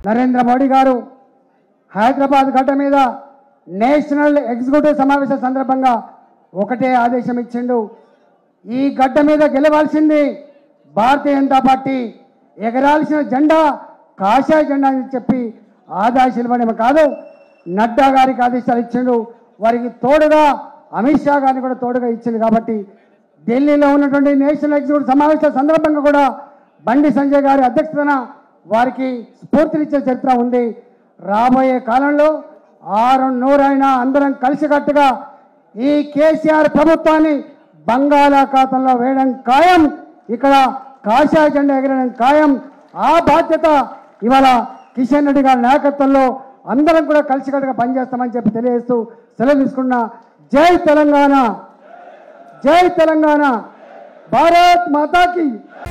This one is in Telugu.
నరేంద్ర మోడీ గారు హైదరాబాద్ గడ్డ మీద నేషనల్ ఎగ్జిక్యూటివ్ సమావేశం సందర్భంగా ఒకటే ఆదేశం ఇచ్చిండు ఈ గడ్డ మీద గెలవాల్సింది భారతీయ జనతా పార్టీ ఎగరాల్సిన జెండా కాషాయ జెండా అని చెప్పి ఆదేశాలు ఇవ్వడమే కాదు నడ్డా గారికి ఆదేశాలు ఇచ్చిండు వారికి తోడుగా అమిత్ షా గారిని కూడా తోడుగా ఇచ్చింది కాబట్టి ఢిల్లీలో ఉన్నటువంటి నేషనల్ ఎగ్జిక్యూటివ్ సమావేశం సందర్భంగా కూడా బండి సంజయ్ గారి అధ్యక్షతన వారికి స్ఫూర్తినిచ్చే చరిత్ర ఉంది రాబోయే కాలంలో ఆరు నూరైనా అందరం కలిసికట్టుగా ఈ కేసీఆర్ ప్రభుత్వాన్ని బంగాళాఖాతంలో వేయడం ఖాయం ఇక్కడ కాషాయ జెండా ఎగరడం ఖాయం ఆ బాధ్యత ఇవాళ కిషన్ రెడ్డి గారి నాయకత్వంలో అందరం కూడా కలిసికట్టుగా పనిచేస్తామని చెప్పి తెలియజేస్తూ సెలవు తీసుకున్న జై తెలంగాణ జై తెలంగాణ భారత్ మాతాకి